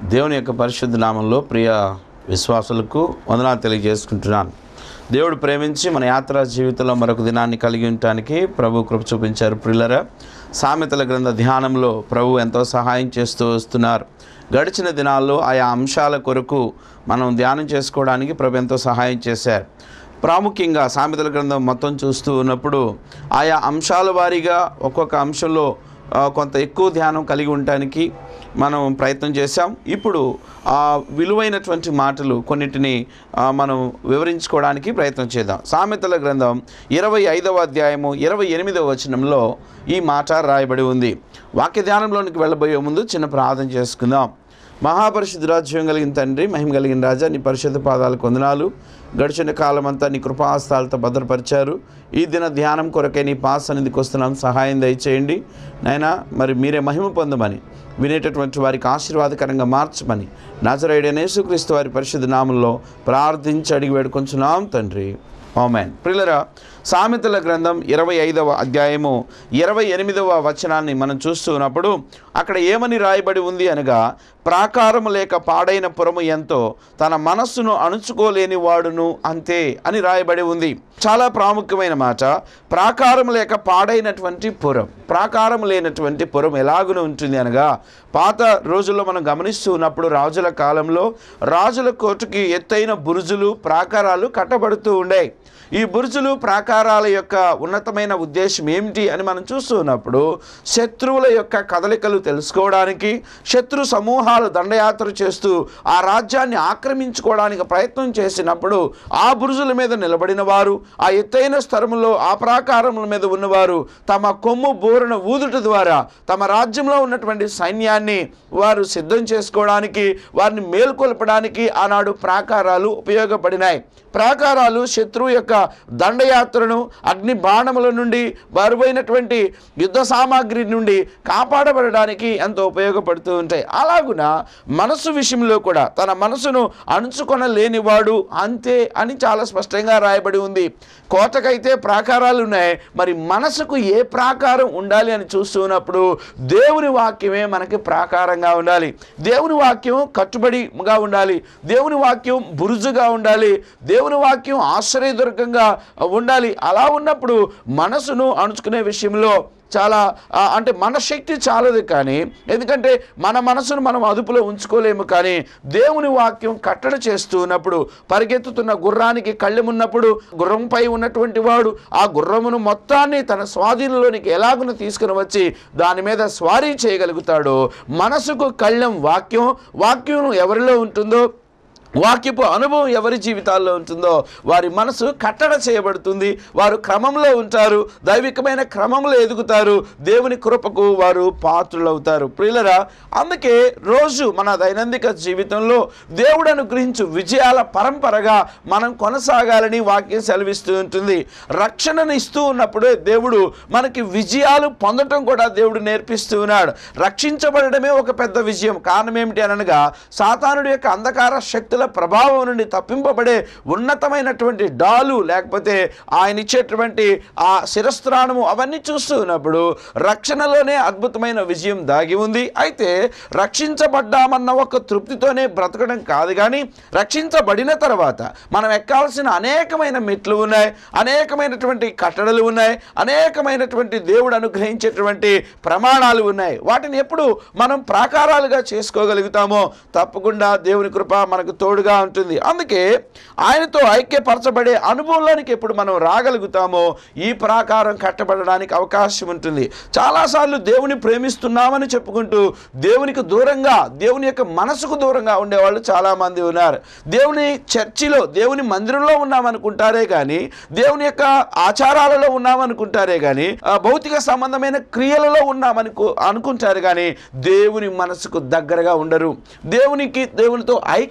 దేవుని యొక్క పరిశుద్ధ నామంలో ప్రియ విశ్వాసులకు వందనాలు తెలియజేసుకుంటున్నాను దేవుడు ప్రేమించి మన యాత్రా జీవితంలో మరొక దినాన్ని కలిగి ఉండటానికి ప్రభు కృప చూపించారు ప్రిల్లర సామెతల గ్రంథ ధ్యానంలో ప్రభు ఎంతో సహాయం చేస్తూ వస్తున్నారు గడిచిన దినాల్లో ఆయా అంశాల కొరకు మనం ధ్యానం చేసుకోవడానికి ప్రభు ఎంతో సహాయం చేశారు ప్రాముఖ్యంగా సామెతల గ్రంథం మొత్తం చూస్తూ ఉన్నప్పుడు ఆయా అంశాల వారీగా ఒక్కొక్క అంశంలో ఆ, కొంత ఎక్కువ ధ్యానం కలిగి ఉండటానికి మనం ప్రయత్నం చేశాం ఇప్పుడు ఆ విలువైనటువంటి మాటలు కొన్నిటిని ఆ, మనం వివరించుకోవడానికి ప్రయత్నం చేద్దాం సామెతల గ్రంథం ఇరవై ఐదవ అధ్యాయము ఇరవై ఎనిమిదవ వచనంలో ఈ మాట రాయబడి ఉంది వాక్య ధ్యానంలోనికి వెళ్ళబోయే ముందు చిన్న ప్రార్థన చేసుకుందాం మహాపరిశుద్ధ రాజ్యం కలిగిన తండ్రి మహిమ కలిగిన రాజా నీ పరిశుద్ధ పాదాలకు వందనాలు గడిచిన కాలం అంతా నీ కృపాహస్తాలతో భద్రపరిచారు ఈ దిన ధ్యానం కొరకే నీ పాస్ సన్నిధికి వస్తున్నాం సహాయం దయచేయండి నాయనా మరి మీరే మహిమ పొందమని వినేటటువంటి వారికి ఆశీర్వాదకరంగా మార్చమని నాజరైడైన యేసుక్రీస్తు వారి పరిశుద్ధ నామంలో ప్రార్థించి అడిగి వేడుకొంచున్నాం తండ్రి ఆమెన్ ప్రిల్లరా సామెతల గ్రంథం ఇరవై ఐదవ అధ్యాయము ఇరవై ఎనిమిదవ వచనాన్ని మనం చూస్తున్నప్పుడు అక్కడ ఏమని రాయబడి ఉంది అనగా ప్రాకారము లేక పాడైన పురము ఎంతో తన మనస్సును అణుచుకోలేని వాడును అంతే అని రాయబడి ఉంది చాలా ప్రాముఖ్యమైన మాట ప్రాకారం లేక పాడైనటువంటి పురం ప్రాకారం లేనటువంటి పురం ఎలాగున ఉంటుంది అనగా పాత రోజుల్లో మనం గమనిస్తూ ఉన్నప్పుడు రాజుల కాలంలో రాజుల కోటకి ఎత్తైన బురుజులు ప్రాకారాలు కట్టబడుతూ ఉండేవి ఈ బురుజులు ప్రాకారాల యొక్క ఉన్నతమైన ఉద్దేశం ఏమిటి అని మనం చూస్తూ ఉన్నప్పుడు శత్రువుల యొక్క కదలికలు తెలుసుకోవడానికి శత్రు సమూహాలు దండయాత్ర చేస్తూ ఆ రాజ్యాన్ని ఆక్రమించుకోవడానికి ప్రయత్నం చేసినప్పుడు ఆ బురుజుల మీద నిలబడిన వారు ఆ ఎత్తైన స్థలములో ఆ ప్రాకారముల మీద ఉన్నవారు తమ కొమ్ము బోరున ఊదుట ద్వారా తమ రాజ్యంలో ఉన్నటువంటి సైన్యాన్ని వారు సిద్ధం చేసుకోవడానికి వారిని మేల్కొల్పడానికి ఆనాడు ప్రాకారాలు ఉపయోగపడినాయి ప్రాకారాలు శత్రువు యొక్క దండయాత్రను అగ్ని బాణముల నుండి బరువైనటువంటి యుద్ధ సామాగ్రి నుండి కాపాడబడడానికి ఎంతో ఉపయోగపడుతూ ఉంటాయి అలాగున మనసు విషయంలో కూడా తన మనసును అణుచుకొనలేనివాడు అంతే అని చాలా స్పష్టంగా రాయబడి ఉంది కోటకైతే ప్రాకారాలు ఉన్నాయి మరి మనసుకు ఏ ప్రాకారం ఉండాలి అని చూస్తున్నప్పుడు దేవుని వాక్యమే మనకి ప్రాకారంగా ఉండాలి దేవుని వాక్యం కట్టుబడిగా ఉండాలి దేవుని వాక్యం బురుజుగా ఉండాలి దేవుని వాక్యం ఆశ్రయదుర్గంగా ఉండాలి అలా ఉన్నప్పుడు మనసును అణుచుకునే విషయంలో చాలా ఆ, అంటే మన శక్తి చాలదు కానీ ఎందుకంటే మన మనసును మనం అదుపులో ఉంచుకోలేము కానీ దేవుని వాక్యం కట్టడి చేస్తూ ఉన్నప్పుడు పరిగెత్తుతున్న గుర్రానికి కళ్ళెమున్నప్పుడు గుర్రంపై ఉన్నటువంటి వాడు ఆ గుర్రమును మొత్తాన్ని తన స్వాధీనంలోనికి ఎలాగున తీసుకుని వచ్చి దాని మీద స్వారీ చేయగలుగుతాడో మనసుకు కళ్ళెం వాక్యం వాక్యం ఎవరిలో ఉంటుందో వాక్యపు అనుభవం ఎవరి జీవితాల్లో ఉంటుందో వారి మనసు కట్టడ చేయబడుతుంది వారు క్రమంలో ఉంటారు దైవికమైన క్రమంలో ఎదుగుతారు దేవుని కృపకు వారు పాత్రులవుతారు ప్రియులరా అందుకే రోజు మన దైనందిక జీవితంలో దేవుడు అనుగ్రహించు విజయాల పరంపరగా మనం కొనసాగాలని వాక్యం సెలవిస్తూ ఉంటుంది రక్షణను ఇస్తూ ఉన్నప్పుడే దేవుడు మనకి విజయాలు పొందటం కూడా దేవుడు నేర్పిస్తూ ఉన్నాడు రక్షించబడమే ఒక పెద్ద విజయం కారణం ఏమిటి అనగా సాతానుడి యొక్క అంధకార శక్తుల ప్రభావం నుండి తప్పింపబడే ఉన్నతమైనటువంటి డాలు లేకపోతే ఆయన ఇచ్చేటువంటి ఆ శిరస్త్రాణము అవన్నీ చూస్తూ ఉన్నప్పుడు రక్షణలోనే అద్భుతమైన విజయం దాగి ఉంది అయితే రక్షించబడ్డామన్న ఒక తృప్తితోనే బ్రతకడం కాదు కానీ రక్షించబడిన తర్వాత మనం ఎక్కాల్సిన అనేకమైన మెట్లు ఉన్నాయి అనేకమైనటువంటి కట్టడలు ఉన్నాయి అనేకమైనటువంటి దేవుడు అనుగ్రహించేటువంటి ప్రమాణాలు ఉన్నాయి వాటిని ఎప్పుడు మనం ప్రాకారాలుగా చేసుకోగలుగుతామో తప్పకుండా దేవుని కృప మనకు తోడుగా ఉంటుంది అందుకే ఆయనతో ఐక్యపరచబడే అనుభవంలోనికి ఎప్పుడు మనం రాగలుగుతామో ఈ ప్రాకారం కట్టబడడానికి అవకాశం ఉంటుంది చాలాసార్లు దేవుని ప్రేమిస్తున్నామని చెప్పుకుంటూ దేవునికి దూరంగా దేవుని యొక్క మనసుకు దూరంగా ఉండేవాళ్ళు చాలామంది ఉన్నారు దేవుని చర్చిలో దేవుని మందిరంలో ఉన్నామనుకుంటారే కానీ దేవుని యొక్క ఆచారాలలో ఉన్నామనుకుంటారే కానీ ఆ, భౌతిక సంబంధమైన క్రియలలో ఉన్నామని అనుకుంటారు కానీ దేవుని మనసుకు దగ్గరగా ఉండరు దేవునికి దేవునితో ఐక్యపరచ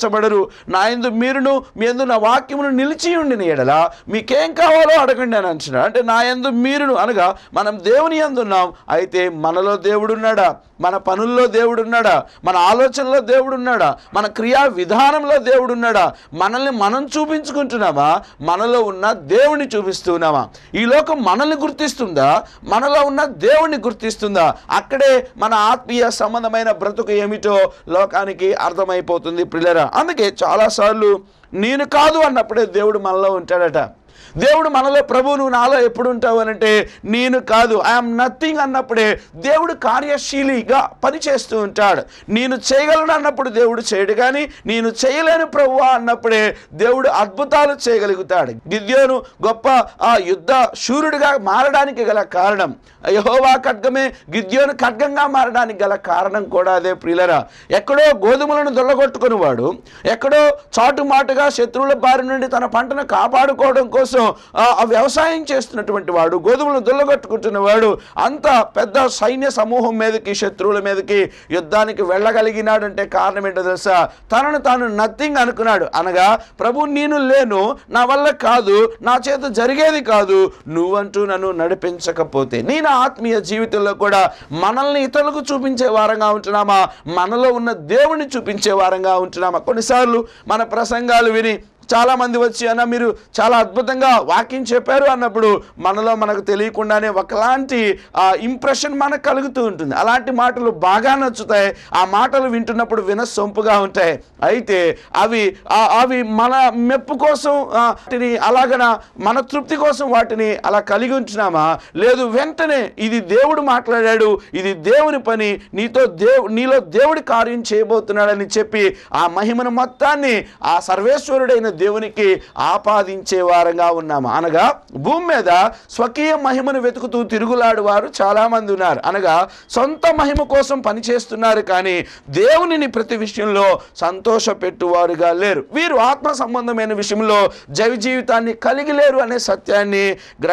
స్థిరపరచబడరు నా ఎందు మీరును మీ ఎందు నా వాక్యమును నిలిచి ఉండిన ఎడల మీకేం కావాలో అడగండి అని అంటున్నాడు అంటే నా ఎందు మీరును అనగా మనం దేవుని ఎందున్నాం అయితే మనలో దేవుడు ఉన్నాడా మన పనుల్లో దేవుడు ఉన్నాడా మన ఆలోచనలో దేవుడు ఉన్నాడా మన క్రియా విధానంలో దేవుడు ఉన్నాడా మనల్ని మనం చూపించుకుంటున్నామా మనలో ఉన్న దేవుని చూపిస్తున్నామా ఈ లోకం మనల్ని గుర్తిస్తుందా మనలో ఉన్న దేవుణ్ణి గుర్తిస్తుందా అక్కడే మన ఆత్మీయ సంబంధమైన బ్రతుకు ఏమిటో లోకానికి అర్థమైపోతుంది ప్రిల్లరా అందుకే చాలాసార్లు నేను కాదు అన్నప్పుడే దేవుడు మనలో ఉంటాడట దేవుడు మనలో ప్రభు నువ్వు నాలో ఎప్పుడు ఉంటావు అని అంటే నేను కాదు ఐఎమ్ నథింగ్ అన్నప్పుడే దేవుడు కార్యశీలిగా పనిచేస్తూ ఉంటాడు నేను చేయగలను అన్నప్పుడు దేవుడు చేయడు కానీ నేను చేయలేను ప్రభు అన్నప్పుడే దేవుడు అద్భుతాలు చేయగలుగుతాడు గిద్యోను గొప్ప ఆ యుద్ధ శూరుడిగా మారడానికి గల కారణం యహోవా ఖడ్గమే గిద్యోను ఖడ్గంగా మారడానికి గల కారణం కూడా అదే ప్రియులరా ఎక్కడో గోధుమలను దొల్లగొట్టుకుని వాడు ఎక్కడో చాటుమాటుగా శత్రువుల బారి నుండి తన పంటను కాపాడుకోవడం కోసం ఆ ఆ వ్యవసాయం చేస్తున్నటువంటి వాడు గోధుమలను దొల్లగొట్టుకుంటున్న వాడు అంత పెద్ద సైన్య సమూహం మీదకి శత్రువుల మీదకి యుద్ధానికి వెళ్ళగలిగినాడంటే కారణం ఏంటో తెలుసా తనను తాను నథింగ్ అనుకున్నాడు అనగా ప్రభు నేను లేను నా వల్ల కాదు నా చేత జరిగేది కాదు నువ్వంటూ నన్ను నడిపించకపోతే నేను ఆత్మీయ జీవితంలో కూడా మనల్ని ఇతరులకు చూపించే వారంగా ఉంటున్నామా మనలో ఉన్న దేవుని చూపించే వారంగా ఉంటున్నామా కొన్నిసార్లు మన ప్రసంగాలు విని చాలా మంది వచ్చి అన్న మీరు చాలా అద్భుతంగా వాక్యం చెప్పారు అన్నప్పుడు మనలో మనకు తెలియకుండానే ఒకలాంటి ఇంప్రెషన్ మనకు కలుగుతూ ఉంటుంది అలాంటి మాటలు బాగా నచ్చుతాయి ఆ మాటలు వింటున్నప్పుడు వినసొంపుగా ఉంటాయి అయితే అవి ఆ- అవి మన మెప్పు కోసం ఆ, వాటిని అలాగన మన తృప్తి కోసం వాటిని అలా కలిగి ఉంటున్నామా లేదు వెంటనే ఇది దేవుడు మాట్లాడాడు ఇది దేవుని పని నీతో దేవు నీలో దేవుడి కార్యం చేయబోతున్నాడని చెప్పి ఆ మహిమను మొత్తాన్ని ఆ సర్వేశ్వరుడైన దేవునికి ఆపాదించే వారంగా ఉన్నాము అనగా భూమి మీద స్వకీయ మహిమను వెతుకుతూ తిరుగులాడు వారు చాలా మంది ఉన్నారు అనగా సొంత మహిమ కోసం పనిచేస్తున్నారు కానీ దేవునిని ప్రతి విషయంలో సంతోషపెట్టువారుగా లేరు వీరు ఆత్మ సంబంధమైన విషయంలో జైవ జీవితాన్ని కలిగి లేరు అనే సత్యాన్ని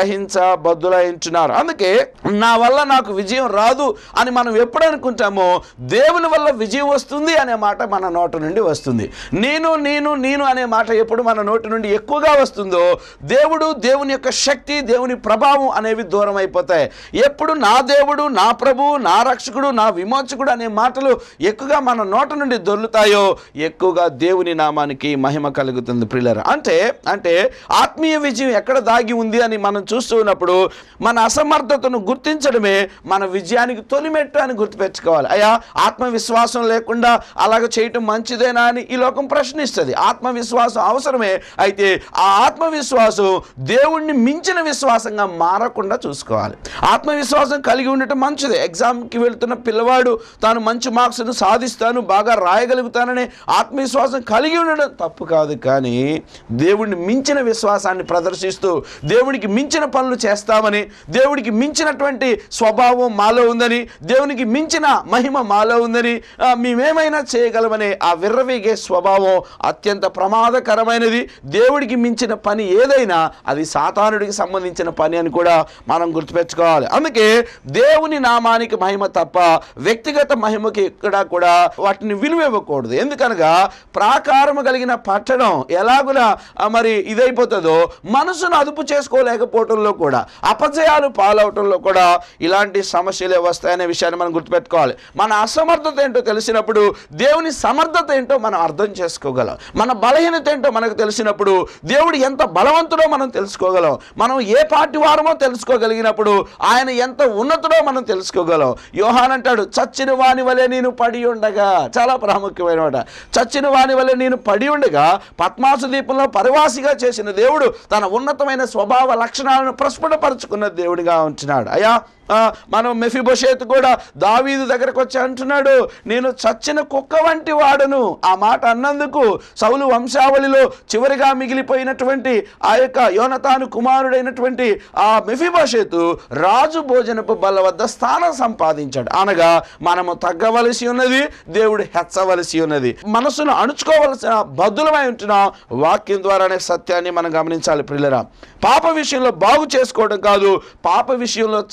గ్రహించబద్దులైంచున్నారు అందుకే నా వల్ల నాకు విజయం రాదు అని మనం ఎప్పుడు అనుకుంటామో దేవుని వల్ల విజయం వస్తుంది అనే మాట మన నోట నుండి వస్తుంది నేను నేను నేను అనే మాట ఎప్పుడు మన నోటి నుండి ఎక్కువగా వస్తుందో దేవుడు దేవుని యొక్క శక్తి దేవుని ప్రభావం అనేవి దూరం అయిపోతాయి ఎప్పుడు నా దేవుడు నా ప్రభు నా రక్షకుడు నా విమోచకుడు అనే మాటలు ఎక్కువగా మన నోట నుండి దొర్లుతాయో ఎక్కువగా దేవుని నామానికి మహిమ కలుగుతుంది ప్రిల్లర్ అంటే అంటే ఆత్మీయ విజయం ఎక్కడ దాగి ఉంది అని మనం చూస్తూ ఉన్నప్పుడు మన అసమర్థతను గుర్తించడమే మన విజయానికి తొలిమెట్టు అని గుర్తుపెట్టుకోవాలి అయ్యా ఆత్మవిశ్వాసం లేకుండా అలాగ చేయటం మంచిదేనా అని ఈ లోకం ప్రశ్నిస్తుంది ఆత్మవిశ్వాసం అవసరమే అయితే ఆ ఆత్మవిశ్వాసం దేవుణ్ణి మించిన విశ్వాసంగా మారకుండా చూసుకోవాలి ఆత్మవిశ్వాసం కలిగి ఉండటం మంచిదే ఎగ్జామ్కి వెళ్తున్న పిల్లవాడు తాను మంచి మార్క్స్ను సాధిస్తాను బాగా రాయగలుగుతాననే ఆత్మవిశ్వాసం కలిగి ఉండడం తప్పు కాదు కానీ దేవుణ్ణి మించిన విశ్వాసాన్ని ప్రదర్శిస్తూ దేవునికి మించిన పనులు చేస్తామని దేవుడికి మించినటువంటి స్వభావం మాలో ఉందని దేవునికి మించిన మహిమ మాలో ఉందని ఆ, మేమేమైనా చేయగలమనే ఆ విర్రవీగే స్వభావం అత్యంత ప్రమాదకరమైనది దేవుడికి మించిన పని ఏదైనా అది సాతానుడికి సంబంధించిన పని అని కూడా మనం గుర్తుపెట్టుకోవాలి అందుకే దేవుని నామానికి మహిమ తప్ప వ్యక్తిగత మహిమకి ఇక్కడ కూడా వాటిని విలువ ఇవ్వకూడదు ఎందుకనగా ప్రాకారము కలిగిన పట్టణం ఎలాగున ఆ, మరి ఇదైపోతుందో మనసును అదుపు చేసుకోలేకపోవటంలో కూడా అపజయాలు పాలవటంలో కూడా ఇలాంటి సమస్యలే వస్తాయనే విషయాన్ని మనం గుర్తుపెట్టుకోవాలి మన అసమర్థత ఏంటో తెలిసినప్పుడు దేవుని సమర్థత ఏంటో మనం అర్థం చేసుకోగలం మన బలహీనత ఏంటో మనకు తెలిసినప్పుడు దేవుడు ఎంత బలవంతుడో మనం తెలుసుకోగలం మనం ఏ పార్టీ వారమో తెలుసుకోగలిగినప్పుడు ఆయన ఎంత ఉన్నతుడో మనం తెలుసుకోగలం యోహాన్ అంటాడు చచ్చిన వాని వలె నేను పడి ఉండగా చాలా ప్రాముఖ్యమైన మాట చచ్చిన వాని వలె నేను పడి ఉండగా పద్మాసు దీపంలో పరివాసిగా చేసిన దేవుడు తన ఉన్నతమైన స్వభావ లక్షణాలను ప్రస్ఫుటపరుచుకున్న దేవుడిగా ఉంటున్నాడు అయ్యా ఆ, మనం మెఫిబోషేత్ కూడా దావీదు దగ్గరకు వచ్చి అంటున్నాడు నేను చచ్చిన కుక్క వంటి వాడును ఆ మాట అన్నందుకు సౌలు వంశావళిలో చివరిగా మిగిలిపోయినటువంటి ఆ యొక్క యోనతాను కుమారుడైనటువంటి ఆ మెఫిబోషేతు రాజు భోజనపు బల్ల వద్ద స్థానం సంపాదించాడు అనగా మనము తగ్గవలసి ఉన్నది దేవుడు హెచ్చవలసి ఉన్నది మనసును అణుచుకోవలసిన బద్దులమై ఉంటున్నాం వాక్యం ద్వారానే సత్యాన్ని మనం గమనించాలి ప్రిల్లరా పాప విషయంలో బాగు చేసుకోవడం కాదు పాప విషయంలో చచ్చిపోవడం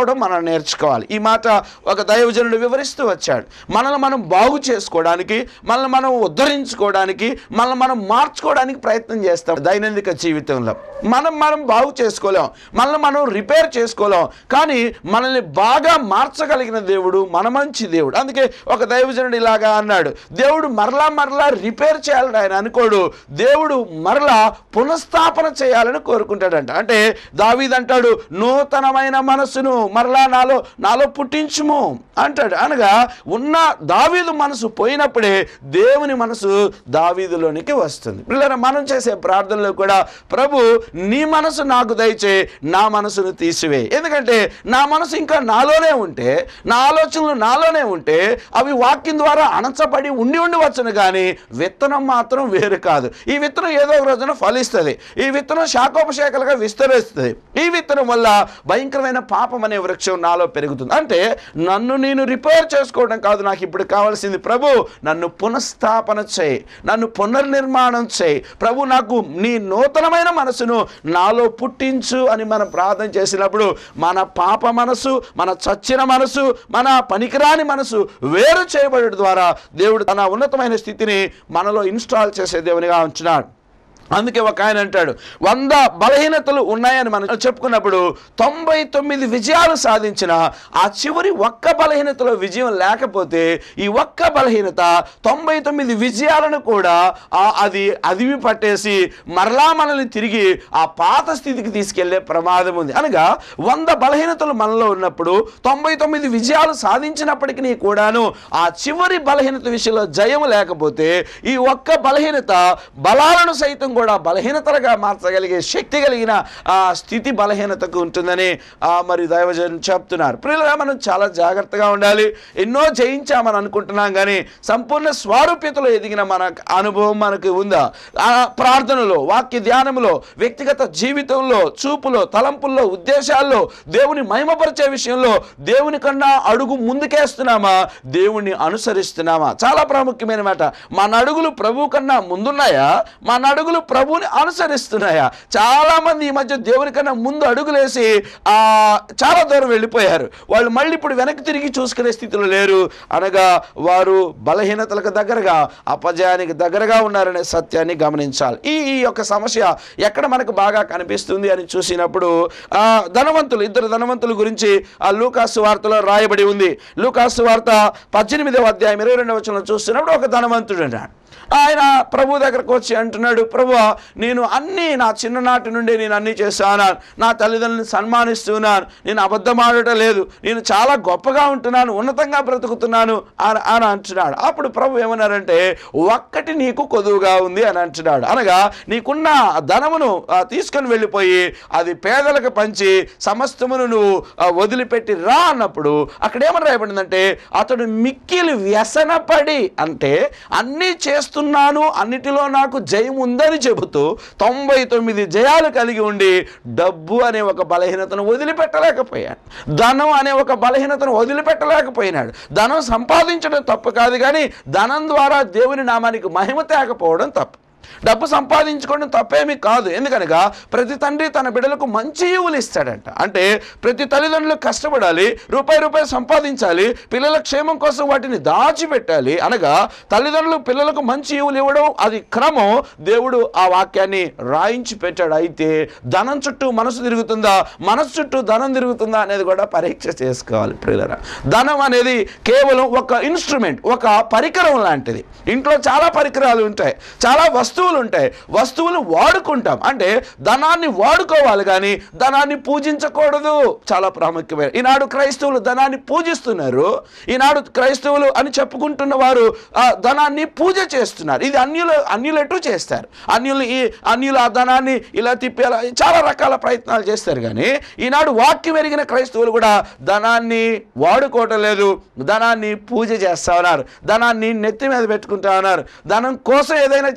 మార్చుకోవడం మనం నేర్చుకోవాలి ఈ మాట ఒక దైవజనుడు వివరిస్తూ వచ్చాడు మనల్ని మనం బాగు చేసుకోవడానికి మనల్ని మనం ఉద్ధరించుకోవడానికి మనల్ని మనం మార్చుకోవడానికి ప్రయత్నం చేస్తాం దైనందిక జీవితంలో మనం మనం బాగు చేసుకోలేం మనల్ని మనం రిపేర్ చేసుకోలేం కానీ మనల్ని బాగా మార్చగలిగిన దేవుడు మన మంచి దేవుడు అందుకే ఒక దైవజనుడు ఇలాగా అన్నాడు దేవుడు మరలా మరలా రిపేర్ చేయాలని ఆయన అనుకోడు దేవుడు మరలా పునఃస్థాపన చేయాలని కోరుకుంటాడంట అంటే దావీద్ అంటాడు నూతనమైన మనసును మరలా నాలో నాలో పుట్టించుము అంటాడు అనగా ఉన్న దావీదు మనసు పోయినప్పుడే దేవుని మనసు దావీదులోనికి వస్తుంది పిల్లల మనం చేసే ప్రార్థనలో కూడా ప్రభు నీ మనసు నాకు దయచే నా మనసును తీసివే ఎందుకంటే నా మనసు ఇంకా నాలోనే ఉంటే నా ఆలోచనలు నాలోనే ఉంటే అవి వాక్యం ద్వారా అణచబడి ఉండి ఉండవచ్చును కానీ విత్తనం మాత్రం వేరు కాదు ఈ విత్తనం ఏదో ఒక రోజున ఫలిస్తుంది ఈ విత్తనం శాఖోపశాఖలుగా విస్తరిస్తుంది ఈ విత్తనం వల్ల భయంకరమైన పాపం అనే వృక్షం నాలో పెరుగుతుంది అంటే నన్ను నేను రిపేర్ చేసుకోవడం కాదు నాకు ఇప్పుడు కావాల్సింది ప్రభు నన్ను పునఃస్థాపన చేయి నన్ను పునర్నిర్మాణం చేయి ప్రభు నాకు నీ నూతనమైన మనసును నాలో పుట్టించు అని మనం ప్రార్థన చేసినప్పుడు మన పాప మనసు మన చచ్చిన మనసు మన పనికిరాని మనసు వేరు చేయబడడం ద్వారా దేవుడు తన ఉన్నతమైన స్థితిని మనలో ఇన్స్టాల్ చేసే దేవునిగా ఉంచున్నాడు అందుకే ఒక ఆయన అంటాడు వంద బలహీనతలు ఉన్నాయని మనం చెప్పుకున్నప్పుడు తొంభై తొమ్మిది విజయాలు సాధించిన ఆ చివరి ఒక్క బలహీనతలో విజయం లేకపోతే ఈ ఒక్క బలహీనత తొంభై తొమ్మిది విజయాలను కూడా ఆ అది అదిమి పట్టేసి మరలా మనల్ని తిరిగి ఆ పాత స్థితికి తీసుకెళ్లే ప్రమాదం ఉంది అనగా వంద బలహీనతలు మనలో ఉన్నప్పుడు తొంభై తొమ్మిది విజయాలు సాధించినప్పటికీ కూడాను ఆ చివరి బలహీనత విషయంలో జయం లేకపోతే ఈ ఒక్క బలహీనత బలాలను సైతం కూడా బలహీనతలుగా మార్చగలిగే శక్తి కలిగిన ఆ స్థితి బలహీనతకు ఉంటుందని ఆ మరి దైవజన్ చెప్తున్నారు ప్రియులుగా మనం చాలా జాగ్రత్తగా ఉండాలి ఎన్నో జయించామని అనుకుంటున్నాం కానీ సంపూర్ణ స్వారూప్యతలో ఎదిగిన మన అనుభవం మనకు ఉందా ఆ ప్రార్థనలో వాక్య ధ్యానంలో వ్యక్తిగత జీవితంలో చూపులో తలంపుల్లో ఉద్దేశాల్లో దేవుని మహిమపరిచే విషయంలో దేవుని కన్నా అడుగు ముందుకేస్తున్నామా దేవుణ్ణి అనుసరిస్తున్నామా చాలా ప్రాముఖ్యమైన మాట మన అడుగులు ప్రభు కన్నా ముందున్నాయా మన అడుగులు ప్రభువుని అనుసరిస్తున్నాయా చాలా మంది ఈ మధ్య దేవుని కన్నా ముందు అడుగులేసి ఆ చాలా దూరం వెళ్ళిపోయారు వాళ్ళు మళ్ళీ ఇప్పుడు వెనక్కి తిరిగి చూసుకునే స్థితిలో లేరు అనగా వారు బలహీనతలకు దగ్గరగా అపజయానికి దగ్గరగా ఉన్నారనే సత్యాన్ని గమనించాలి ఈ ఈ యొక్క సమస్య ఎక్కడ మనకు బాగా కనిపిస్తుంది అని చూసినప్పుడు ఆ ధనవంతులు ఇద్దరు ధనవంతుల గురించి ఆ లూకాసు వార్తలో రాయబడి ఉంది లూకాసు వార్త పద్దెనిమిదవ అధ్యాయం ఇరవై రెండవ వచనంలో చూస్తున్నప్పుడు ఒక ధనవంతుడు అన్నాడు ఆయన ప్రభు దగ్గరకు వచ్చి అంటున్నాడు ప్రభు నేను అన్నీ నా చిన్ననాటి నుండి నేను అన్నీ చేశాను నా తల్లిదండ్రులను సన్మానిస్తున్నాను నేను అబద్ధం ఆడటం లేదు నేను చాలా గొప్పగా ఉంటున్నాను ఉన్నతంగా బ్రతుకుతున్నాను అని అని అంటున్నాడు అప్పుడు ప్రభు ఏమన్నారంటే ఒక్కటి నీకు కొదువుగా ఉంది అని అంటున్నాడు అనగా నీకున్న ధనమును ఆ, తీసుకొని వెళ్ళిపోయి అది పేదలకు పంచి సమస్తమును నువ్వు ఆ, వదిలిపెట్టి రా అన్నప్పుడు అక్కడ ఏమని రాయబడిందంటే అతడు మిక్కిలి వ్యసనపడి అంటే అన్నీ చేస్తున్నాను అన్నిటిలో నాకు జయం ఉందని చెబుతూ తొంభై తొమ్మిది జయాలు కలిగి ఉండి డబ్బు అనే ఒక బలహీనతను వదిలిపెట్టలేకపోయాడు ధనం అనే ఒక బలహీనతను వదిలిపెట్టలేకపోయినాడు ధనం సంపాదించడం తప్పు కాదు కానీ ధనం ద్వారా దేవుని నామానికి మహిమ తేకపోవడం తప్పు డబ్బు సంపాదించుకోవడం తప్పేమీ కాదు ఎందుకనగా ప్రతి తండ్రి తన బిడ్డలకు మంచి ఈవులు ఇస్తాడంట అంటే ప్రతి తల్లిదండ్రులు కష్టపడాలి రూపాయి రూపాయి సంపాదించాలి పిల్లల క్షేమం కోసం వాటిని దాచిపెట్టాలి అనగా తల్లిదండ్రులు పిల్లలకు మంచి ఈవులు ఇవ్వడం అది క్రమం దేవుడు ఆ వాక్యాన్ని రాయించి పెట్టాడు అయితే ధనం చుట్టూ మనసు తిరుగుతుందా మనసు చుట్టూ ధనం తిరుగుతుందా అనేది కూడా పరీక్ష చేసుకోవాలి ప్రియులరా ధనం అనేది కేవలం ఒక ఇన్స్ట్రుమెంట్ ఒక పరికరం లాంటిది ఇంట్లో చాలా పరికరాలు ఉంటాయి చాలా వస్తువులు ఉంటాయి వస్తువులు వాడుకుంటాం అంటే ధనాన్ని వాడుకోవాలి కానీ ధనాన్ని పూజించకూడదు చాలా ప్రాముఖ్యమైన ఈనాడు క్రైస్తవులు ధనాన్ని పూజిస్తున్నారు ఈనాడు క్రైస్తవులు అని చెప్పుకుంటున్న వారు ఆ ధనాన్ని పూజ చేస్తున్నారు ఇది అన్యులు అన్యులెటు చేస్తారు అన్యులు ఈ అన్యులు ఆ ధనాన్ని ఇలా తిప్పేలా చాలా రకాల ప్రయత్నాలు చేస్తారు కానీ ఈనాడు వాక్యం ఎరిగిన క్రైస్తవులు కూడా ధనాన్ని వాడుకోవటం లేదు ధనాన్ని పూజ చేస్తా ఉన్నారు ధనాన్ని నెత్తి మీద పెట్టుకుంటా ఉన్నారు ధనం కోసం ఏదైనా చేస్తా ఉన్నారు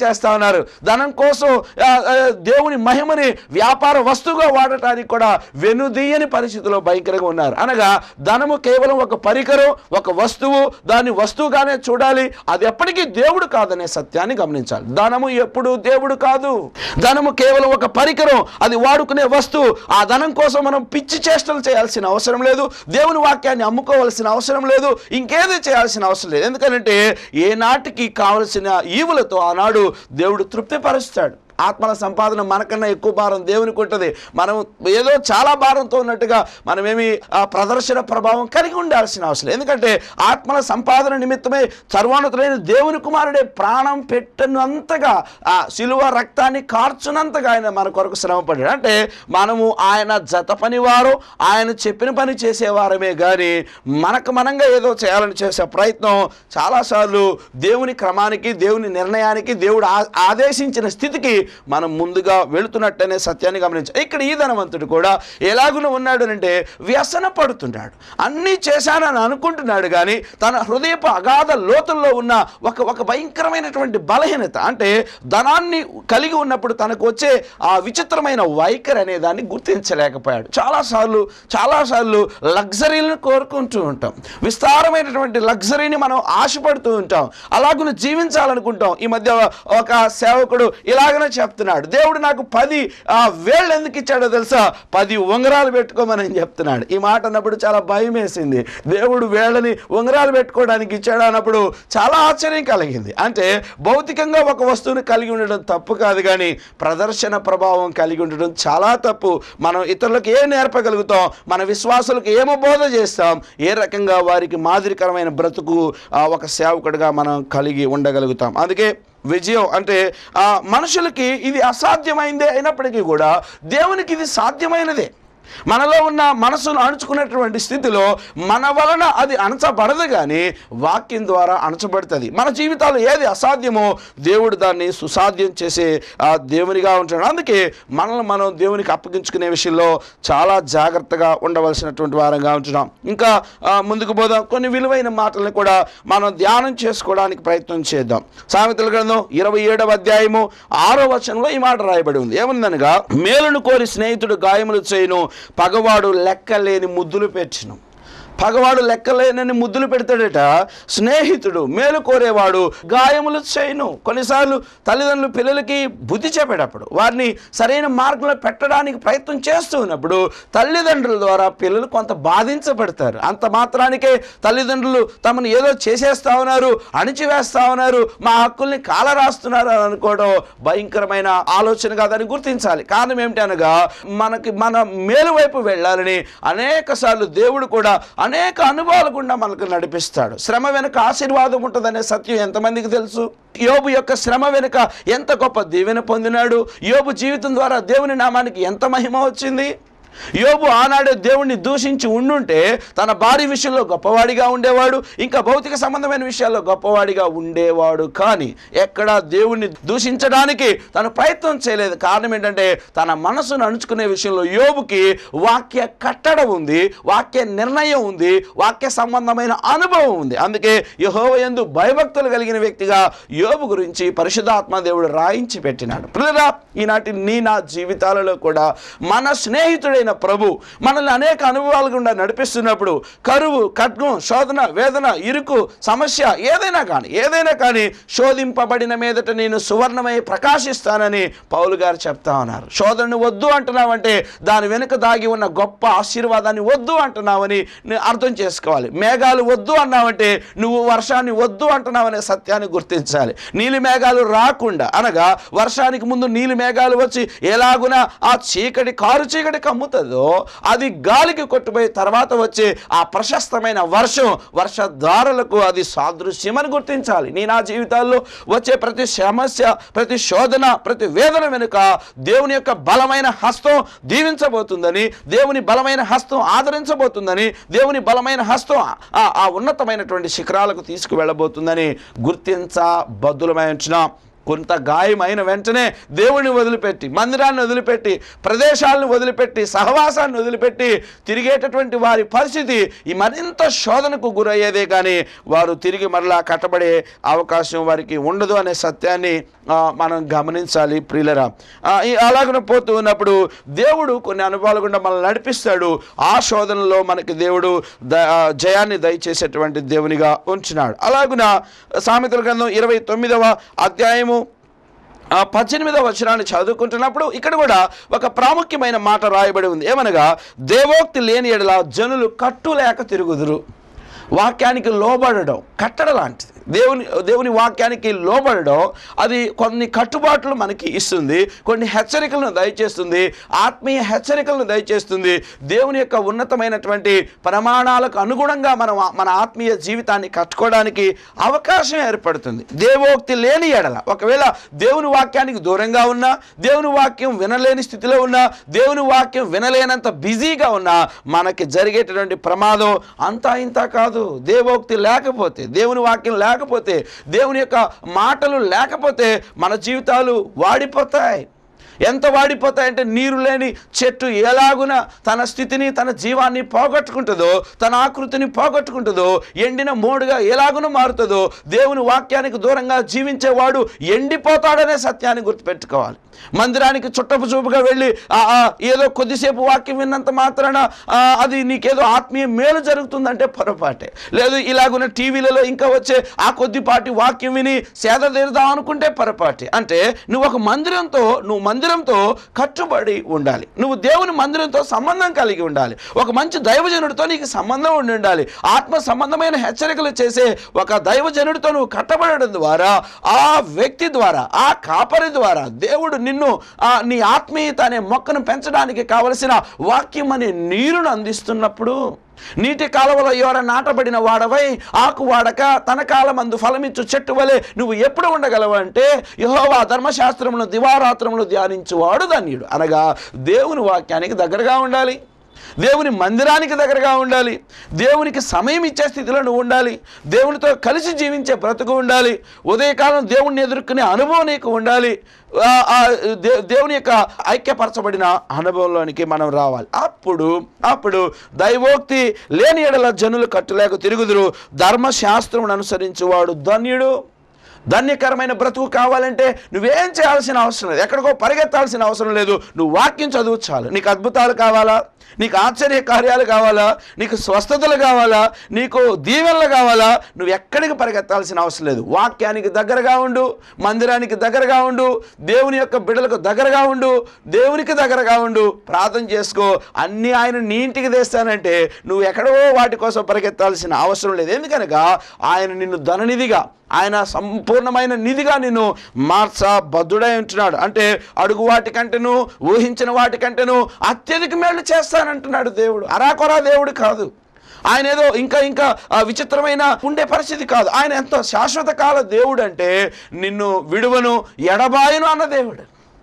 ఉన్నారు ధనం కోసం ఆ, ఆ, దేవుని మహిమని వ్యాపార వస్తువుగా వాడటానికి కూడా వెనుదీయని పరిస్థితిలో భయంకరంగా ఉన్నారు అనగా ధనము కేవలం ఒక పరికరం ఒక వస్తువు దాన్ని వస్తువుగానే చూడాలి అది ఎప్పటికీ దేవుడు కాదనే సత్యాన్ని గమనించాలి ధనము ఎప్పుడు దేవుడు కాదు ధనము కేవలం ఒక పరికరం అది వాడుకునే వస్తువు ఆ ధనం కోసం మనం పిచ్చి చేష్టలు చేయాల్సిన అవసరం లేదు దేవుని వాక్యాన్ని అమ్ముకోవాల్సిన అవసరం లేదు ఇంకేది చేయాల్సిన అవసరం లేదు ఎందుకంటే ఏ నాటికి కావలసిన ఈవులతో ఆనాడు దేవుడు తృప్తిపరుస్తాడు ఆత్మల సంపాదన మనకన్నా ఎక్కువ భారం దేవునికి ఉంటుంది మనం ఏదో చాలా భారంతో ఉన్నట్టుగా మనమేమి ఆ ప్రదర్శన ప్రభావం కలిగి ఉండాల్సిన అవసరం లేదు ఎందుకంటే ఆత్మల సంపాదన నిమిత్తమే సర్వోన్నతులైన దేవుని కుమారుడే ప్రాణం పెట్టినంతగా ఆ శిలువ రక్తాన్ని కార్చునంతగా ఆయన మన కొరకు శ్రమపడ్డాడు అంటే మనము ఆయన జత పనివారు ఆయన చెప్పిన పని చేసేవారమే కానీ మనకు మనంగా ఏదో చేయాలని చేసే ప్రయత్నం చాలాసార్లు దేవుని క్రమానికి దేవుని నిర్ణయానికి దేవుడు ఆ- ఆదేశించిన స్థితికి మనం ముందుగా వెళుతున్నట్టనే సత్యాన్ని గమనించాలి ఇక్కడ ఈ ధనవంతుడు కూడా ఎలాగున ఉన్నాడు అంటే వ్యసన పడుతున్నాడు అన్నీ చేశానని అనుకుంటున్నాడు కానీ తన హృదయపు అగాధ లోతుల్లో ఉన్న ఒక ఒక భయంకరమైనటువంటి బలహీనత అంటే ధనాన్ని కలిగి ఉన్నప్పుడు తనకు వచ్చే ఆ విచిత్రమైన వైఖరి అనే దాన్ని గుర్తించలేకపోయాడు చాలాసార్లు చాలాసార్లు లగ్జరీలను కోరుకుంటూ ఉంటాం విస్తారమైనటువంటి లగ్జరీని మనం ఆశపడుతూ ఉంటాం అలాగున జీవించాలనుకుంటాం ఈ మధ్య ఒక సేవకుడు ఇలాగనే చెప్తున్నాడు దేవుడు నాకు పది ఆ, వేళ్ళు ఎందుకు ఇచ్చాడో తెలుసా పది ఉంగరాలు పెట్టుకోమని చెప్తున్నాడు ఈ మాట అన్నప్పుడు చాలా భయం వేసింది దేవుడు వేళ్ళని ఉంగరాలు పెట్టుకోవడానికి ఇచ్చాడు అన్నప్పుడు చాలా ఆశ్చర్యం కలిగింది అంటే భౌతికంగా ఒక వస్తువుని కలిగి ఉండడం తప్పు కాదు కానీ ప్రదర్శన ప్రభావం కలిగి ఉండడం చాలా తప్పు మనం ఇతరులకు ఏం నేర్పగలుగుతాం మన విశ్వాసులకు ఏమో బోధ చేస్తాం ఏ రకంగా వారికి మాదిరికరమైన బ్రతుకు ఆ, ఒక సేవకుడిగా మనం కలిగి ఉండగలుగుతాం అందుకే విజయం అంటే ఆ, మనుషులకి ఇది అసాధ్యమైందే అయినప్పటికీ కూడా దేవునికి ఇది సాధ్యమైనదే మనలో ఉన్న మనసును అణుచుకున్నటువంటి స్థితిలో మన వలన అది అణచబడదు కానీ వాక్యం ద్వారా అణచబడుతుంది మన జీవితాలు ఏది అసాధ్యమో దేవుడు దాన్ని సుసాధ్యం చేసే ఆ దేవునిగా ఉంటాడు అందుకే మనల్ని మనం దేవునికి అప్పగించుకునే విషయంలో చాలా జాగ్రత్తగా ఉండవలసినటువంటి వారంగా ఉంటున్నాం ఇంకా ఆ, ముందుకు పోదాం కొన్ని విలువైన మాటల్ని కూడా మనం ధ్యానం చేసుకోవడానికి ప్రయత్నం చేద్దాం సామెతల గ్రంథం ఇరవై ఏడవ అధ్యాయము ఆరో వచనంలో ఈ మాట రాయబడి ఉంది ఏముందనగా మేలును కోరి స్నేహితుడు గాయములు చేయను పగవాడు లెక్కలేని ముద్దులు పెట్టిను పగవాడు లెక్కలేనని ముద్దులు పెడతాడట స్నేహితుడు మేలు కోరేవాడు గాయములు చేయను కొన్నిసార్లు తల్లిదండ్రులు పిల్లలకి బుద్ధి చెప్పేటప్పుడు వారిని సరైన మార్గంలో పెట్టడానికి ప్రయత్నం చేస్తూ ఉన్నప్పుడు తల్లిదండ్రుల ద్వారా పిల్లలు కొంత బాధించబడతారు అంత మాత్రానికే తల్లిదండ్రులు తమను ఏదో చేసేస్తా ఉన్నారు అణిచివేస్తా ఉన్నారు మా హక్కుల్ని కాల రాస్తున్నారు అని అనుకోవడం భయంకరమైన ఆలోచన కాదని గుర్తించాలి కారణం ఏమిటి అనగా మనకి మన మేలు వైపు వెళ్ళాలని అనేక సార్లు దేవుడు కూడా అనేక అనుభవాలు గుండా మనకు నడిపిస్తాడు శ్రమ వెనుక ఆశీర్వాదం ఉంటుందనే సత్యం ఎంతమందికి తెలుసు యోబు యొక్క శ్రమ వెనుక ఎంత గొప్ప దీవెన పొందినాడు యోబు జీవితం ద్వారా దేవుని నామానికి ఎంత మహిమ వచ్చింది యోబు ఆనాడే దేవుణ్ణి దూషించి ఉండుంటే తన భార్య విషయంలో గొప్పవాడిగా ఉండేవాడు ఇంకా భౌతిక సంబంధమైన విషయాల్లో గొప్పవాడిగా ఉండేవాడు కానీ ఎక్కడ దేవుణ్ణి దూషించడానికి తను ప్రయత్నం చేయలేదు కారణం ఏంటంటే తన మనసును అణుచుకునే విషయంలో యోబుకి వాక్య కట్టడ ఉంది వాక్య నిర్ణయం ఉంది వాక్య సంబంధమైన అనుభవం ఉంది అందుకే యహోవయందు భయభక్తులు కలిగిన వ్యక్తిగా యోబు గురించి పరిశుద్ధాత్మ దేవుడు రాయించి పెట్టినాడు పిల్లరా ఈనాటి నీ నా జీవితాలలో కూడా మన స్నేహితుడైన ప్రభు మనల్ని అనేక అనుభవాలు గుండా నడిపిస్తున్నప్పుడు కరువు ఖడ్గం శోధన వేదన ఇరుకు సమస్య ఏదైనా కానీ ఏదైనా కానీ శోధింపబడిన మీదట నేను సువర్ణమై ప్రకాశిస్తానని పౌలు గారు చెప్తా ఉన్నారు శోధనను వద్దు అంటున్నావంటే దాని వెనుక దాగి ఉన్న గొప్ప ఆశీర్వాదాన్ని వద్దు అంటున్నావని నీ అర్థం చేసుకోవాలి మేఘాలు వద్దు అన్నావంటే నువ్వు వర్షాన్ని వద్దు అంటున్నావనే సత్యాన్ని గుర్తించాలి నీలి మేఘాలు రాకుండా అనగా వర్షానికి ముందు నీలి మేఘాలు వచ్చి ఎలాగున ఆ చీకటి కారు చీకటి కమ్ముతుందో అది గాలికి కొట్టుపోయి తర్వాత వచ్చే ఆ ప్రశస్తమైన వర్షం వర్షధారలకు అది సాదృశ్యమని గుర్తించాలి నీ నా జీవితాల్లో వచ్చే ప్రతి సమస్య ప్రతి శోధన ప్రతి వేదన వెనుక దేవుని యొక్క బలమైన హస్తం దీవించబోతుందని దేవుని బలమైన హస్తం ఆదరించబోతుందని దేవుని బలమైన హస్తం ఆ ఆ ఉన్నతమైనటువంటి శిఖరాలకు తీసుకువెళ్ళబోతుందని గుర్తించబద్దులమై ఉంటున్నాం కొంత గాయమైన వెంటనే దేవుని వదిలిపెట్టి మందిరాన్ని వదిలిపెట్టి ప్రదేశాలను వదిలిపెట్టి సహవాసాన్ని వదిలిపెట్టి తిరిగేటటువంటి వారి పరిస్థితి ఈ మరింత శోధనకు గురయ్యేదే కానీ వారు తిరిగి మరలా కట్టబడే అవకాశం వారికి ఉండదు అనే సత్యాన్ని ఆ, మనం గమనించాలి ప్రియులరా ఆ, ఈ అలాగనే పోతూ ఉన్నప్పుడు దేవుడు కొన్ని అనుభవాలు గుండా మనల్ని నడిపిస్తాడు ఆ శోధనలో మనకి దేవుడు ద- ఆ, జయాన్ని దయచేసేటువంటి దేవునిగా ఉంచున్నాడు అలాగున సామెతల గ్రంథం ఇరవై తొమ్మిదవ అధ్యాయము ఆ పద్దెనిమిదవ వచనాన్ని చదువుకుంటున్నప్పుడు ఇక్కడ కూడా ఒక ప్రాముఖ్యమైన మాట రాయబడి ఉంది ఏమనగా దేవోక్తి లేని ఎడల జనులు కట్టులేక తిరుగుదురు వాక్యానికి లోబడడం కట్టడ లాంటిది దేవుని దేవుని వాక్యానికి లోబడడం అది కొన్ని కట్టుబాట్లు మనకి ఇస్తుంది కొన్ని హెచ్చరికలను దయచేస్తుంది ఆత్మీయ హెచ్చరికలను దయచేస్తుంది దేవుని యొక్క ఉన్నతమైనటువంటి ప్రమాణాలకు అనుగుణంగా మనం మన ఆత్మీయ జీవితాన్ని కట్టుకోవడానికి అవకాశం ఏర్పడుతుంది దేవోక్తి లేని ఎడల ఒకవేళ దేవుని వాక్యానికి దూరంగా ఉన్నా దేవుని వాక్యం వినలేని స్థితిలో ఉన్నా దేవుని వాక్యం వినలేనంత బిజీగా ఉన్నా మనకి జరిగేటటువంటి ప్రమాదం అంతా ఇంత కాదు దేవోక్తి లేకపోతే దేవుని వాక్యం లేకపోతే దేవుని యొక్క మాటలు లేకపోతే మన జీవితాలు వాడిపోతాయి ఎంత వాడిపోతాయంటే నీరు లేని చెట్టు ఎలాగున తన స్థితిని తన జీవాన్ని పోగొట్టుకుంటుందో తన ఆకృతిని పోగొట్టుకుంటుందో ఎండిన మోడుగా ఎలాగున మారుతుందో దేవుని వాక్యానికి దూరంగా జీవించేవాడు ఎండిపోతాడనే సత్యాన్ని గుర్తుపెట్టుకోవాలి మందిరానికి చుట్టపు చూపుగా వెళ్ళి ఆ, ఆ, ఏదో కొద్దిసేపు వాక్యం విన్నంత మాత్రాన ఆ, అది నీకేదో ఆత్మీయ మేలు జరుగుతుందంటే పొరపాటే లేదు ఇలాగున్న టీవీలలో ఇంకా వచ్చే ఆ కొద్దిపాటి వాక్యం విని సేద తీరుదాం అనుకుంటే పొరపాటే అంటే నువ్వు ఒక మందిరంతో నువ్వు మందిరంతో కట్టుబడి ఉండాలి నువ్వు దేవుని మందిరంతో సంబంధం కలిగి ఉండాలి ఒక మంచి దైవజనుడితో నీకు సంబంధం ఉండి ఉండాలి ఆత్మ సంబంధమైన హెచ్చరికలు చేసే ఒక దైవజనుడితో నువ్వు కట్టబడడం ద్వారా ఆ వ్యక్తి ద్వారా ఆ కాపరి ద్వారా దేవుడు నిన్ను ఆ, నీ ఆత్మీయత అనే మొక్కను పెంచడానికి కావలసిన వాక్యం అనే నీరును అందిస్తున్నప్పుడు నీటి కాలువలో ఎవర నాటబడిన వాడవై ఆకు వాడక తన కాలమందు ఫలమిచ్చు చెట్టు వలె నువ్వు ఎప్పుడు ఉండగలవు అంటే యహోవా ధర్మశాస్త్రమును దివారాత్రములు ధ్యానించువాడు ధన్యుడు అనగా దేవుని వాక్యానికి దగ్గరగా ఉండాలి దేవుని మందిరానికి దగ్గరగా ఉండాలి దేవునికి సమయం ఇచ్చే స్థితిలో నువ్వు ఉండాలి దేవునితో కలిసి జీవించే బ్రతుకు ఉండాలి ఉదయకాలం దేవుణ్ణి ఎదుర్కొనే అనుభవం నీకు ఉండాలి ఆ, ఆ, దే- దేవుని యొక్క ఐక్యపరచబడిన అనుభవంలోనికి మనం రావాలి అప్పుడు అప్పుడు దైవోక్తి లేని ఎడల జనులు కట్టులేక తిరుగుదురు ధర్మశాస్త్రమును అనుసరించువాడు ధన్యుడు ధన్యకరమైన బ్రతుకు కావాలంటే నువ్వేం చేయాల్సిన అవసరం లేదు ఎక్కడికో పరిగెత్తాల్సిన అవసరం లేదు నువ్వు వాక్యం చదువు చాలు నీకు అద్భుతాలు కావాలా నీకు ఆశ్చర్య కార్యాలు కావాలా నీకు స్వస్థతలు కావాలా నీకు దీవెనలు కావాలా నువ్వు ఎక్కడికి పరిగెత్తాల్సిన అవసరం లేదు వాక్యానికి దగ్గరగా ఉండు మందిరానికి దగ్గరగా ఉండు దేవుని యొక్క బిడ్డలకు దగ్గరగా ఉండు దేవునికి దగ్గరగా ఉండు ప్రార్థన చేసుకో అన్నీ ఆయన నీ ఇంటికి తెస్తానంటే నువ్వు ఎక్కడో వాటి కోసం పరిగెత్తాల్సిన అవసరం లేదు ఎందుకనగా ఆయన నిన్ను ధననిధిగా ఆయన సంపూర్ణమైన నిధిగా నిన్ను మార్చబద్ధుడై ఉంటున్నాడు అంటే అడుగు వాటికంటేను ఊహించిన వాటికంటేను అత్యధిక మేలు చేస్తానంటున్నాడు దేవుడు అరాకొరా దేవుడు కాదు ఆయన ఏదో ఇంకా ఇంకా ఆ, విచిత్రమైన ఉండే పరిస్థితి కాదు ఆయన ఎంతో శాశ్వత కాల దేవుడు అంటే నిన్ను విడువను ఎడబాయను అన్న దేవుడు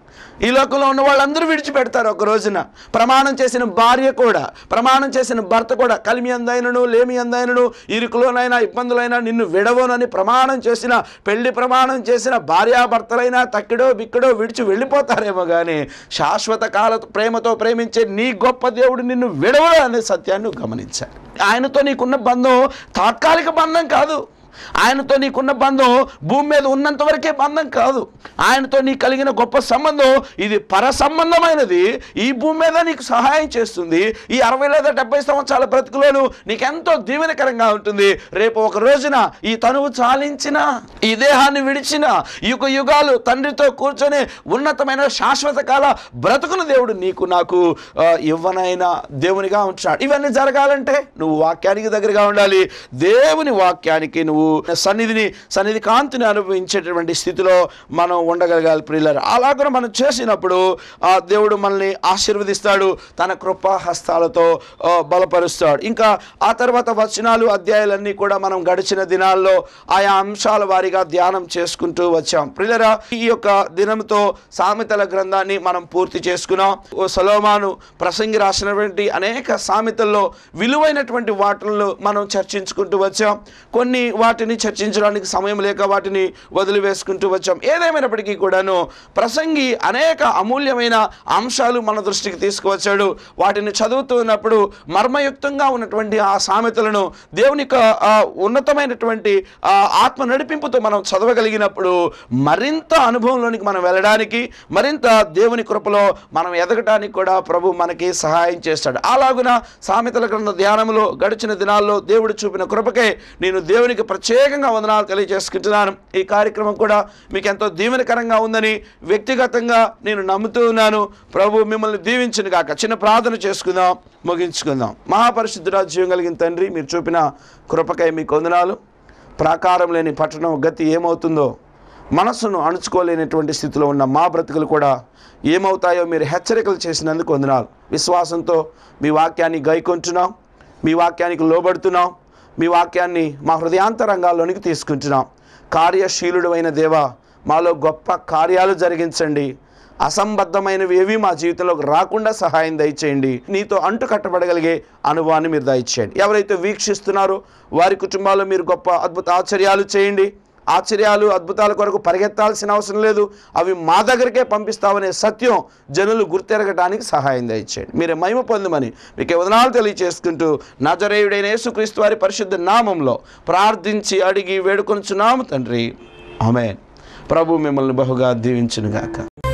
ఈ లోకంలో ఉన్న వాళ్ళందరూ విడిచిపెడతారు ఒక రోజున ప్రమాణం చేసిన భార్య కూడా ప్రమాణం చేసిన భర్త కూడా కలిమి అందైనను లేమి అందైనను ఇరుకులోనైనా ఇబ్బందులైనా నిన్ను విడవనని ప్రమాణం చేసిన పెళ్లి ప్రమాణం చేసిన భార్యాభర్తలైనా తక్కిడో బిక్కడో విడిచి వెళ్ళిపోతారేమో కానీ శాశ్వత కాల ప్రేమతో ప్రేమించే నీ గొప్ప దేవుడు నిన్ను విడవడు అనే సత్యాన్ని నువ్వు గమనించాలి ఆయనతో నీకున్న బంధం తాత్కాలిక బంధం కాదు ఆయనతో నీకున్న బంధం భూమి మీద ఉన్నంత వరకే బంధం కాదు ఆయనతో నీకు కలిగిన గొప్ప సంబంధం ఇది పర సంబంధమైనది ఈ భూమి మీద నీకు సహాయం చేస్తుంది ఈ అరవై లేదా డెబ్బై సంవత్సరాల బ్రతుకులోను నీకెంతో దీవెనకరంగా ఉంటుంది రేపు ఒక రోజున ఈ తనువు చాలించిన ఈ దేహాన్ని విడిచిన యుగ యుగాలు తండ్రితో కూర్చొని ఉన్నతమైన శాశ్వత కాల బ్రతుకును దేవుడు నీకు నాకు ఆ, ఇవ్వనైనా దేవునిగా ఉంచాడు ఇవన్నీ జరగాలంటే నువ్వు వాక్యానికి దగ్గరగా ఉండాలి దేవుని వాక్యానికి నువ్వు సన్నిధిని సన్నిధి కాంతిని అనుభవించేటటువంటి స్థితిలో మనం ఉండగలగాలి ప్రియులారు అలాగ మనం చేసినప్పుడు ఆ దేవుడు మనల్ని ఆశీర్వదిస్తాడు తన కృపా హస్తాలతో ఆ, బలపరుస్తాడు ఇంకా ఆ తర్వాత వచనాలు అధ్యాయాలన్నీ కూడా మనం గడిచిన దినాల్లో ఆయా అంశాల వారీగా ధ్యానం చేసుకుంటూ వచ్చాం ప్రియులరా ఈ యొక్క దినంతో సామెతల గ్రంథాన్ని మనం పూర్తి చేసుకున్నాం ఓ సలోమాను ప్రసంగి రాసినటువంటి అనేక సామెతల్లో విలువైనటువంటి వాటిల్లో మనం చర్చించుకుంటూ వచ్చాం కొన్ని వాటి వాటిని చర్చించడానికి సమయం లేక వాటిని వదిలివేసుకుంటూ వచ్చాం ఏదేమైనప్పటికీ కూడాను ప్రసంగి అనేక అమూల్యమైన అంశాలు మన దృష్టికి తీసుకువచ్చాడు వాటిని చదువుతూ ఉన్నప్పుడు మర్మయుక్తంగా ఉన్నటువంటి ఆ సామెతలను దేవుని యొక్క ఆ, ఉన్నతమైనటువంటి ఆ, ఆత్మ నడిపింపుతో మనం చదవగలిగినప్పుడు మరింత అనుభవంలోనికి మనం వెళ్ళడానికి మరింత దేవుని కృపలో మనం ఎదగటానికి కూడా ప్రభు మనకి సహాయం చేస్తాడు అలాగున సామెతల గ్రంథ ధ్యానంలో గడిచిన దినాల్లో దేవుడు చూపిన కృపకే నేను దేవునికి ప్రత్యేకంగా వందనాలు తెలియజేసుకుంటున్నాను ఈ కార్యక్రమం కూడా మీకు ఎంతో దీవెనకరంగా ఉందని వ్యక్తిగతంగా నేను నమ్ముతూ ఉన్నాను ప్రభు మిమ్మల్ని దీవించిన కాక చిన్న ప్రార్థన చేసుకుందాం ముగించుకుందాం మహాపరిశుద్ధుడా జీవం కలిగిన తండ్రి మీరు చూపిన కృపకై మీకు వందనాలు ప్రాకారం లేని పట్టణం గతి ఏమవుతుందో మనస్సును అణుచుకోలేనటువంటి స్థితిలో ఉన్న మా బ్రతుకులు కూడా ఏమవుతాయో మీరు హెచ్చరికలు చేసినందుకు వందనాలు విశ్వాసంతో మీ వాక్యాన్ని గైకొంటున్నాం మీ వాక్యానికి లోబడుతున్నాం మీ వాక్యాన్ని మా హృదయాంతరంగాల్లోనికి తీసుకుంటున్నాం కార్యశీలుడు అయిన దేవ మాలో గొప్ప కార్యాలు జరిగించండి అసంబద్ధమైనవి ఏవి మా జీవితంలోకి రాకుండా సహాయం దయచేయండి నీతో అంటు కట్టబడగలిగే అనుభవాన్ని మీరు దయచేయండి ఎవరైతే వీక్షిస్తున్నారో వారి కుటుంబాల్లో మీరు గొప్ప అద్భుత ఆశ్చర్యాలు చేయండి ఆశ్చర్యాలు అద్భుతాల కొరకు పరిగెత్తాల్సిన అవసరం లేదు అవి మా దగ్గరికే పంపిస్తామనే సత్యం జనులు గుర్తెరగడానికి సహాయం దయచేయండి మీరే మహిమ పొందమని మీకు వదనాలు తెలియచేసుకుంటూ నజరేయుడైన యేసుక్రీస్తు వారి పరిశుద్ధ నామంలో ప్రార్థించి అడిగి వేడుకొనుచున్నాము తండ్రి ఆమె ప్రభు మిమ్మల్ని బహుగా దీవించునుగాక